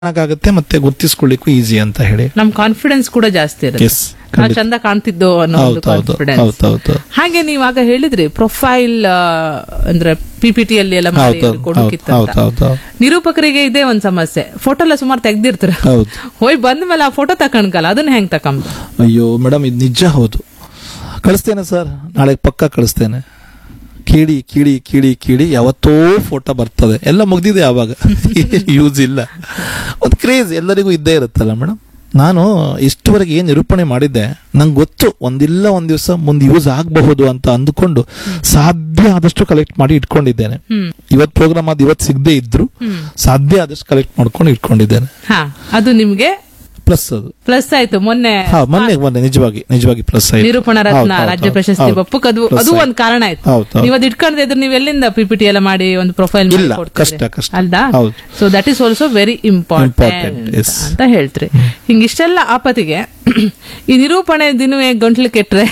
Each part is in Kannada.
ಆಗುತ್ತೆ ಮತ್ತೆ ಗುರ್ತಿಸ್ಕೊಳ್ಳಿಕ್ಕೂ ಈಸಿ ಅಂತ ಹೇಳಿ ನಮ್ ಕಾನ್ಫಿಡೆನ್ಸ್ ಕೂಡ ಜಾಸ್ತಿ ಇರುತ್ತೆ ಎಸ್ ನಾವು ಚಂದ ಕಾಣ್ತಿದ್ದೋ ಅನ್ನೋ ಒಂದು ಹೌದು ಹೌದು ಕಾನ್ಫಿಡೆನ್ಸ್ ಹೌದು ಹೌದು ಹಾಗೆ ನೀವಾಗ ಹೇಳಿದ್ರಿ ಪ್ರೊಫೈಲ್ ಅಂದ್ರೆ ಪಿಪಿಟಿ ಅಲ್ಲಿ ಎಲ್ಲ ಮಾಡಿ ಹೌದು ಹೌದು ಕೊಡೋಕಿತ್ತಂತ ಹೌದು ಹೌದು ನಿರೂಪಕರಿಗೆ ಇದೇ ಒಂದ್ ಸಮಸ್ಯೆ ಫೋಟೋ ಎಲ್ಲ ಸುಮಾರು ತೆಗ್ದಿರ್ತಾರ ಹೌದು ಹೋಯ್ ಬಂದ ಮೇಲೆ ಆ ಫೋಟೋ ತಕೊಂಡ್ಕಲ್ಲ ಅದನ್ನ ಹೆಂಗ್ ತಕೊಂಬ ಅಯ್ಯೋ ಮೇಡಮ್ ಇದು ನಿಜ ಹೌದು ಕಳಿಸ್ತೇನೆ ಸರ್ ನಾಳೆ ಪಕ್ಕ ಕಳಿಸ್ತೇನೆ ಕೀಡಿ ಕೀಡಿ ಕೀಡಿ ಕೀಡಿ ಯಾವತ್ತೋ ಫೋಟೋ ಬರ್ತದೆ ಎಲ್ಲ ಮುಗ್ದಿದೆ ಆವಾಗ ಯೂಸ್ ಇಲ್ಲ ಒಂದು ಕ್ರೇಜ್ ಎಲ್ಲರಿಗೂ ಇದ್ದೇ ಇರುತ್ತಲ್ಲ ಮೇಡಮ್ ನಾನು ಇಷ್ಟುವರೆಗೆ ಏನು ನಿರೂಪಣೆ ಮಾಡಿದ್ದೆ ನಂಗೆ ಗೊತ್ತು ಒಂದಿಲ್ಲ ಒಂದ್ ದಿವಸ ಮುಂದೆ ಯೂಸ್ ಆಗಬಹುದು ಅಂತ ಅಂದುಕೊಂಡು ಸಾಧ್ಯ ಆದಷ್ಟು ಕಲೆಕ್ಟ್ ಮಾಡಿ ಇಟ್ಕೊಂಡಿದ್ದೇನೆ ಹ್ಮ್ ಇವತ್ತು ಪ್ರೋಗ್ರಾಮ್ ಅದು ಇವತ್ತು ಸಿಗದೆ ಇದ್ರು ಹ್ಮ್ ಸಾಧ್ಯ ಆದಷ್ಟು ಕಲೆಕ್ಟ್ ಮಾಡ್ಕೊಂಡು ಇಟ್ಕೊಂಡಿದ್ದೇನೆ ಹಾ ಅದು ನಿಮ್ಗೆ ಪ್ಲಸ್ ಅದು ಪ್ಲಸ್ ಆಯ್ತು ಮೊನ್ನೆ ಹಾ ಮೊನ್ನೆ ಮೊನ್ನೆ ನಿಜವಾಗಿ ನಿಜವಾಗಿ ಪ್ಲಸ್ ಆಯ್ತು ನಿರೂಪಣ ಹೌದು, ರತ್ನ ಹೌದು, ರಾಜ್ಯ ಹೌದು, ಪ್ರಶಸ್ತಿ ಹೌದು. ಬಪ್ಪಕ್ ಅದು Plus ಅದು ಆಯ್ತು. ಒಂದ್ ಕಾರಣ ಆಯ್ತು ಹೌದು, ಹೌದು. ನೀವು ಅದು ಇಟ್ಕೊಂಡ್ರೆ ನೀವು ಎಲ್ಲಿಂದ ಪಿಪಿಟಿ ಎಲ್ಲ ಮಾಡಿ ಒಂದು ಪ್ರೊಫೈಲ್ ಇಲ್ಲ, ಕಷ್ಟ, ಕಷ್ಟ. ಅಲ್ದಾ ಹೌದು. So that is also very Important, important yes. ಅಂತ ಹೇಳ್ತ್ರಿ ಹಿಂಗಿಷ್ಟೆಲ್ಲ ಆಪತ್ತಿಗೆ ಈ ನಿರೂಪಣೆ ದಿನವೇ ಗಂಟ್ಲು ಕೆಟ್ರೆ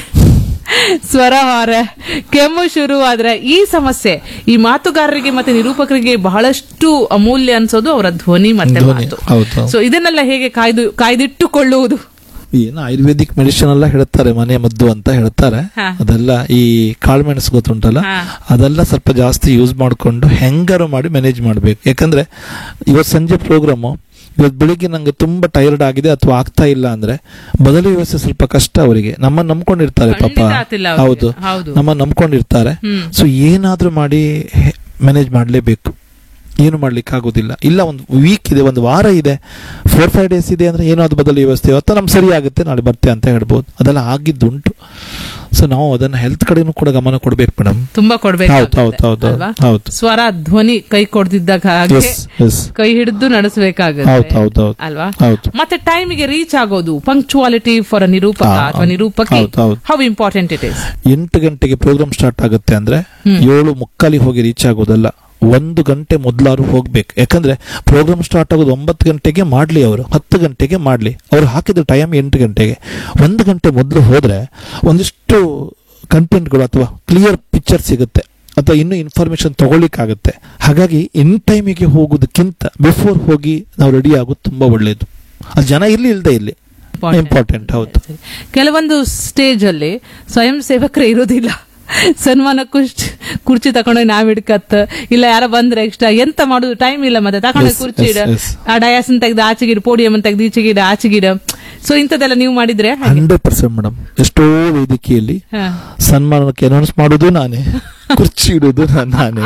ಸ್ವರ ಹಾರ ಕೆಮ್ಮು ಶುರು ಆದ್ರೆ ಈ ಸಮಸ್ಯೆ ಈ ಮಾತುಗಾರರಿಗೆ ಮತ್ತೆ ನಿರೂಪಕರಿಗೆ ಬಹಳಷ್ಟು ಅಮೂಲ್ಯ ಅನ್ಸೋದು ಅವರ ಧ್ವನಿ ಮತ್ತೆ ಧ್ವನಿ, ಮಾತು ಹೌದು. ಸೊ ಇದನ್ನೆಲ್ಲ ಹೇಗೆ ಕಾಯ್ದು ಕಾಯ್ದಿಟ್ಟುಕೊಳ್ಳುವುದು ಏನು ಆಯುರ್ವೇದಿಕ್ ಮೆಡಿಸಿನ್ ಎಲ್ಲ ಹೇಳ್ತಾರೆ ಮನೆ ಮದ್ದು ಅಂತ ಹೇಳ್ತಾರೆ ಹಾ. ಅದೆಲ್ಲ ಈ ಕಾಳುಮೆಣಸು ಗೊತ್ತುಂಟಲ್ಲ ಹಾ. ಅದೆಲ್ಲ ಸ್ವಲ್ಪ ಜಾಸ್ತಿ ಯೂಸ್ ಮಾಡಿಕೊಂಡು ಹೆಂಗಾರು ಮಾಡಿ ಮ್ಯಾನೇಜ್ ಮಾಡಬೇಕು ಯಾಕಂದ್ರೆ ಇವತ್ತು ಸಂಜೆ ಪ್ರೋಗ್ರಾಮು ಇವತ್ತು ಬೆಳಿಗ್ಗೆ ನಂಗೆ ತುಂಬಾ ಟೈರ್ಡ್ ಆಗಿದೆ ಅಥವಾ ಆಗ್ತಾ ಇಲ್ಲ ಅಂದ್ರೆ ಬದಲಿ ವ್ಯವಸ್ಥೆ ಸ್ವಲ್ಪ ಕಷ್ಟ ಅವರಿಗೆ ನಮ್ಮನ್ನ ನಂಬ್ಕೊಂಡಿರ್ತಾರೆ ಪಾಪ ಖಂಡಿತ ಆಗ್ತಿಲ್ಲ ಅವ್ರಿಗೆ. ಹೌದು ಹೌದು. ನಮ್ಮನ್ನ ನಂಬ್ಕೊಂಡಿರ್ತಾರೆ ಹ್ಮ್. ಸೊ ಏನಾದ್ರೂ ಮಾಡಿ ಮ್ಯಾನೇಜ್ ಮಾಡಲೇಬೇಕು ಏನು ಮಾಡ್ಲಿಕ್ಕೆ ಆಗೋದಿಲ್ಲ ಇಲ್ಲ ಒಂದು ವೀಕ್ ಇದೆ ಒಂದು ವಾರ ಇದೆ ಫೋರ್ ಫೈವ್ ಡೇಸ್ ಇದೆ ಅಂದ್ರೆ ಏನೋ ಅದು ಬದಲು ವ್ಯವಸ್ಥೆ ಇವತ್ತು ನಮ್ಗೆ ಸರಿ ಆಗುತ್ತೆ ನಾಳೆ ಬರ್ತೆ ಅಂತ ಹೇಳ್ಬೋದು ಅದೆಲ್ಲ ಆಗಿದ್ದುಂಟು ಸೊ ನಾವು ಅದನ್ನ ಹೆಲ್ತ್ ಕಡೆನೂ ಕೂಡ ಗಮನ ಕೊಡ್ಬೇಕು ಮೇಡಮ್ ತುಂಬಾ ಕೊಡ್ಬೇಕು ಹೌದು ಹೌದು ಹೌದು ಅಲ್ವಾ? ಹೌದು ಸ್ವರ ಧ್ವನಿ ಕೈ ಕೊಡ್ದಿದ್ದಾಗ ಹಾಗೆ ಎಸ್ ಎಸ್ ಕೈ ಹಿಡಿದು ಹೌದು ನಡೆಸಬೇಕಾಗುತ್ತೆ ಹೌದು ಹೌದು ಅಲ್ವಾ ಹೌದು ಮತ್ತೆ ಟೈಮಿಗೆ ರೀಚ್ ಆಗೋದು ಪಂಕ್ಚುವಾಲಿಟಿ ಫಾರ್ ಅ ನಿರೂಪಕ ಹಾ, ಅಥವಾ ನಿರೂಪಕಿ ಹೌದು, ಹೌದು. ಹೌ ಇಂಪಾರ್ಟೆಂಟ್ ಇಟ್ ಇಸ್ ಎಂಟು ಗಂಟೆಗೆ ಪ್ರೋಗ್ರಾಮ್ ಸ್ಟಾರ್ಟ್ ಆಗುತ್ತೆ ಅಂದ್ರೆ ಏಳು ಮುಕ್ಕಾಲಿ ಹೋಗಿ ರೀಚ್ ಆಗೋದಲ್ಲ ಒಂದು ಗಂಟೆ ಮೊದಲಾರು ಹೋಗ್ಬೇಕು ಯಾಕಂದ್ರೆ ಪ್ರೋಗ್ರಾಮ್ ಸ್ಟಾರ್ಟ್ ಆಗೋದು ಒಂಬತ್ತು ಗಂಟೆಗೆ ಮಾಡ್ಲಿ ಅವರು ಹತ್ತು ಗಂಟೆಗೆ ಮಾಡ್ಲಿ ಅವ್ರು ಹಾಕಿದ ಟೈಮ್ ಎಂಟು ಗಂಟೆಗೆ ಒಂದು ಗಂಟೆ ಮೊದಲು ಹೋದ್ರೆ ಒಂದಿಷ್ಟು ಕಂಟೆಂಟ್ಗಳು ಅಥವಾ ಕ್ಲಿಯರ್ ಪಿಕ್ಚರ್ ಸಿಗುತ್ತೆ ಅಥವಾ ಇನ್ನೂ ಇನ್ಫಾರ್ಮೇಶನ್ ತಗೊಳ್ಳಿಕ್ಕಾಗತ್ತೆ ಹಾಗಾಗಿ ಇನ್ ಟೈಮಿಗೆ ಹೋಗೋದಕ್ಕಿಂತ ಬಿಫೋರ್ ಹೋಗಿ ನಾವು ರೆಡಿ ಆಗೋದು ತುಂಬಾ ಒಳ್ಳೇದು ಅದು ಜನ ಇಲ್ಲಿ ಇಲ್ಲದೆ ಇಲ್ಲಿ ಇಂಪಾರ್ಟೆಂಟ್ ಹೌದು ಕೆಲವೊಂದು ಸ್ಟೇಜ್ ಅಲ್ಲಿ ಸ್ವಯಂ ಸೇವಕರೇ ಇರೋದಿಲ್ಲ ಸನ್ಮಾನ ಕುರ್ಚಿ ಕುರ್ಚಿ ತಕೊಂಡೋಗಿ ನಾವ್ ಹಿಡ್ಕತ್ ಇಲ್ಲ ಯಾರ ಬಂದ್ರೆ ಎಕ್ಸ್ಟ್ರಾ ಎಂತ ಮಾಡುದು ಟೈಮ್ ಇಲ್ಲ ಮತ್ತೆ ತಕೊಂಡೋಗಿ Yes, ಕುರ್ಚಿ ಇಡ yes, yes. ಆ ಡಯಾಸನ್ ತೆಗ್ದು ಆಚೆಗಿಡ ಪೋಡಿಯಂ ತೆಗ್ದು ಈಚೆಗಿಡ ಆಚೆಗಿಡ ಸೊ ಇಂಥದ್ದೆಲ್ಲ ನೀವು ಮಾಡಿದ್ರೆ ಹಾಗೆ? ಹಂಡ್ರೆಡ್ ಪರ್ಸೆಂಟ್ ಮೇಡಮ್ ಎಷ್ಟೋ ವೇದಿಕೆಯಲ್ಲಿ ಹಾ. ಸನ್ಮಾನಕ್ಕೆ ಅನೌನ್ಸ್ ಮಾಡೋದು ನಾನೇ ಕುರ್ಚಿ ಇಡುದು ನಾನ್- ನಾನೇ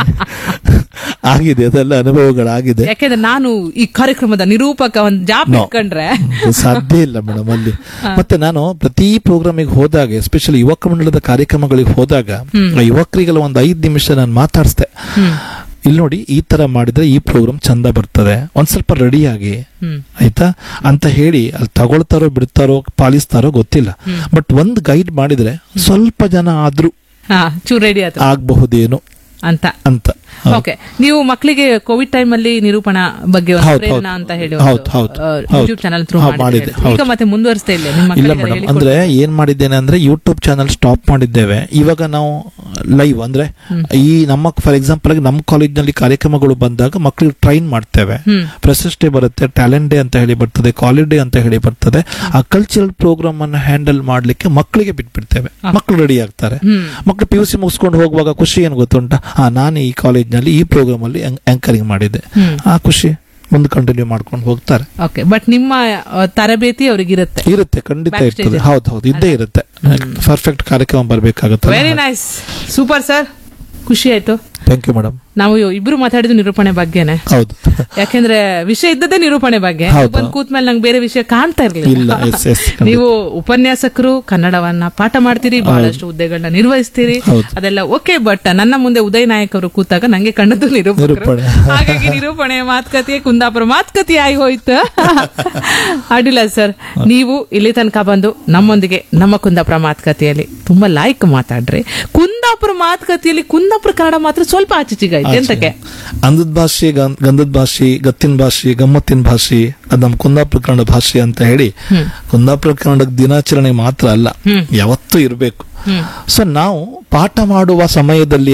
ಆಗಿದೆ ಅದೆಲ್ಲ ಅನುಭವಗಳಾಗಿದೆ ಯಾಕೆಂದ್ರೆ ನಾನು ಈ ಕಾರ್ಯಕ್ರಮದ ನಿರೂಪಕ ಒಂದ್ ಜಾಬ್ No. ಇಟ್ಕೊಂಡ್ರೆ ಅದು ಸಾಧ್ಯ ಇಲ್ಲ ಮೇಡಮ್ ಅಲ್ಲಿ ಮತ್ತೆ ನಾನು ಪ್ರತಿ ಪ್ರೋಗ್ರಾಮಿಗೆ ಹೋದಾಗ ಎಸ್ಪೆಷಲಿ ಯುವಕ ಮಂಡಳದ ಕಾರ್ಯಕ್ರಮಗಳಿಗೆ ಹೋದಾಗ ಆ ಯುವಕರಿಗೆಲ್ಲ ಒಂದು ಐದು ನಿಮಿಷ ನಾನು ಮಾತಾಡಿಸ್ದೆ ಇಲ್ಲಿ ನೋಡಿ ಈ ತರ ಮಾಡಿದ್ರೆ ಈ ಪ್ರೋಗ್ರಾಮ್ ಚಂದ ಬರ್ತದೆ ಒಂದ್ ಸ್ವಲ್ಪ ರೆಡಿ ಆಗಿ ಹ್ಮ್ ಆಯ್ತಾ ಅಂತ ಹೇಳಿ ಅಲ್ಲಿ ತಗೊಳ್ತಾರೋ ಬಿಡ್ತಾರೋ ಪಾಲಿಸ್ತಾರೋ ಗೊತ್ತಿಲ್ಲ ಬಟ್ ಒಂದ್ ಗೈಡ್ ಮಾಡಿದ್ರೆ ಸ್ವಲ್ಪ ಜನ ಆದ್ರೂ ಹಾ ಚೂರ್ ರೆಡಿ ಆಯ್ತು ಆಗಬಹುದೇನೋ ಅಂತ ಅಂತ ಹೌದು. ಓಕೆ ನೀವು ಮಕ್ಕಳಿಗೆ ಕೋವಿಡ್ ಟೈಮ್ ಅಲ್ಲಿ ನಿರೂಪಣಾ ಬಗ್ಗೆ ಒಂದು ಹೌದು, ಪ್ರೇರಣಾ ಹೌದು. ಅಂತ ಹೇಳಿ ಹೌದು, ಹೌದು, ಹೌದು. ಯೂಟ್ಯೂಬ್ ಚಾನಲ್ ಥ್ರೂ ಹಾ, ಮಾಡಿದೆ, ಈಗ ಹೌದು. ಮತ್ತೆ ಮುಂದುವರಿಸ್ತಾ ಇಲ್ಲ ನಿಮ್ಮ ಇಲ್ಲ ಮಕ್ಕಳಿಗೆ ಮೇಡಮ್ ಅಂದ್ರೆ ಏನ್ ಮಾಡಿದ್ದೇನೆ ಅಂದ್ರೆ ಯೂಟ್ಯೂಬ್ ಚಾನಲ್ ಸ್ಟಾಪ್ ಮಾಡಿದ್ದೇವೆ ಇವಾಗ ನಾವು ಲೈವ್ ಅಂದ್ರೆ ಈ ನಮ್ಮ ಫಾರ್ ಎಕ್ಸಾಂಪಲ್ ಆಗಿ ನಮ್ಮ ಕಾಲೇಜ್ ನಲ್ಲಿ ಕಾರ್ಯಕ್ರಮಗಳು ಬಂದಾಗ ಮಕ್ಕಳಿಗೆ ಟ್ರೈನ್ ಮಾಡ್ತೇವೆ ಹ್ಮ್ ಫ್ರೆಶರ್ಸ್ ಡೇ ಬರುತ್ತೆ ಟ್ಯಾಲೆಂಟ್ ಡೇ ಅಂತ ಹೇಳಿ ಬರ್ತದೆ ಕಾಲೇಜ್ ಡೇ ಅಂತ ಹೇಳಿ ಬರ್ತದೆ ಆ ಕಲ್ಚರಲ್ ಪ್ರೋಗ್ರಾಮ್ ಅನ್ನು ಹ್ಯಾಂಡಲ್ ಮಾಡ್ಲಿಕ್ಕೆ ಮಕ್ಕಳಿಗೆ ಬಿಟ್ಬಿಡ್ತೇವೆ ಮಕ್ಕಳು ರೆಡಿ ಆಗ್ತಾರೆ ಹ್ಮ್ ಮಕ್ಕಳು ಪಿ ಯು ಸಿ ಮುಗಿಸ್ಕೊಂಡು ಹೋಗುವಾಗ ಖುಷಿ ಏನು ಗೊತ್ತುಂಟ ಆ ನಾನು ಈ ಕಾಲೇಜ್ ನಲ್ಲಿ ಈ ಪ್ರೋಗ್ರಾಮ್ ಅಲ್ಲಿ ಆಂಕರಿಂಗ್ ಮಾಡಿದ್ದೆ ಹ್ಮ್ ಆ ಖುಷಿ ಮುಂದೆ ಕಂಟಿನ್ಯೂ ಮಾಡ್ಕೊಂಡು ಹೋಗ್ತಾರೆ ಓಕೆ ಬಟ್ ನಿಮ್ಮ ಆ, ತರಬೇತಿ ಅವ್ರಿಗಿರುತ್ತೆ ಇರುತ್ತೆ ಖಂಡಿತ Backstage. ಇರ್ತದೆ ಹೌದು ಹೌದು ಇದ್ದೇ ಇರುತ್ತೆ ಪರ್ಫೆಕ್ಟ್ ಕಾರ್ಯಕ್ರಮ ಬರ್ಬೇಕಾಗುತ್ತೆ ವೆರಿ ನೈಸ್ ಸೂಪರ್ ಸರ್ ಖುಷಿ ಆಯ್ತು ಥ್ಯಾಂಕ್ ಯು ಮೇಡಮ್ ನಾವು ಇಬ್ರು ಮಾತಾಡಿದ್ದು ನಿರೂಪಣೆ ಬಗ್ಗೆನೆ ಹೌದು ಯಾಕೆಂದ್ರೆ ವಿಷಯ ಇದ್ದದ್ದೇ ನಿರೂಪಣೆ ಬಗ್ಗೆ ಹೌದು. ಬಂದ್ ಕೂತ್ಮೇಲೆ ನಂಗೆ ಬೇರೆ ವಿಷಯ ಕಾಣ್ತಾ ಇಲ್ಲ ಇರ್ಲಿಲ್ಲ ಎಸ್ ಎಸ್ ನೀವು ಉಪನ್ಯಾಸಕರು ಕನ್ನಡವನ್ನ ಪಾಠ ಮಾಡ್ತೀರಿ ಬಹಳಷ್ಟು ಹುದ್ದೆಗಳನ್ನ ನಿರ್ವಹಿಸ್ತೀರಿ ಹೌದು. ಅದೆಲ್ಲ ಓಕೆ ಬಟ್ ನನ್ನ ಮುಂದೆ ಉದಯ್ ನಾಯಕ್ ಅವರು ಕೂತಾಗ ನಂಗೆ ಕಂಡದ್ದು ನಿರೂಪಕರು ನಿರೂಪಣೆ. ಹಾಗಾಗಿ ನಿರೂಪಣೆ ಮಾತುಕತೆ ಕುಂದಾಪುರ ಮಾತುಕತೆ ಆಗಿ ಹೋಯ್ತು ಅಡ್ಡಿಲ್ಲ ಸರ್ ನೀವು ಇಲ್ಲಿ ತನಕ ಬಂದು ನಮ್ಮೊಂದಿಗೆ ನಮ್ಮ ಕುಂದಾಪುರ ಮಾತುಕತೆಯಲ್ಲಿ ತುಂಬಾ ಲಾಯ್ಕ್ ಮಾತಾಡ್ರಿ ಕುಂದಾಪುರ ಮಾತುಕತೆಯಲ್ಲಿ ಕುಂದಾಪುರ ಕನ್ನಡ ಮಾತ್ರ ಸ್ವಲ್ಪ ಆಚೆಚಿಗಾಯ್ತು ಎಂತಕ್ಕೆ ಅಂದದ ಭಾಷೆ ಗಂ- ಗಂಧದ ಭಾಷೆ ಗತ್ತಿನ ಭಾಷೆ ಗಮ್ಮತ್ತಿನ ಭಾಷೆ ಅದು ನಮ್ಮ ಕುಂದಾಪುರ ಕನ್ನಡ ಭಾಷೆ ಅಂತ ಹೇಳಿ ಕುಂದಾಪುರ ಕನ್ನಡ ದಿನಾಚರಣೆ ಮಾತ್ರ ಅಲ್ಲ ಯಾವತ್ತೂ ಇರಬೇಕು ಹ್ಮ್ ಸೊ ನಾವು ಪಾಠ ಮಾಡುವ ಸಮಯದಲ್ಲಿ ಅಲ್ಲ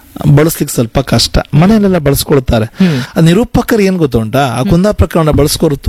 ಬಳಸ್ಲಿಕ್ಕೆ ಸ್ವಲ್ಪ ಕಷ್ಟ ಮನೆಯಲ್ಲೆಲ್ಲ ಬಳಸ್ಕೊಳ್ತಾರೆ ಆ ನಿರೂಪಕರು ಏನ್ ಗೊತ್ತುಂಟಾ ಆ ಕುಂದಾಪುರ ಕನ್ನಡ ಬಳಸ್ಕೊರು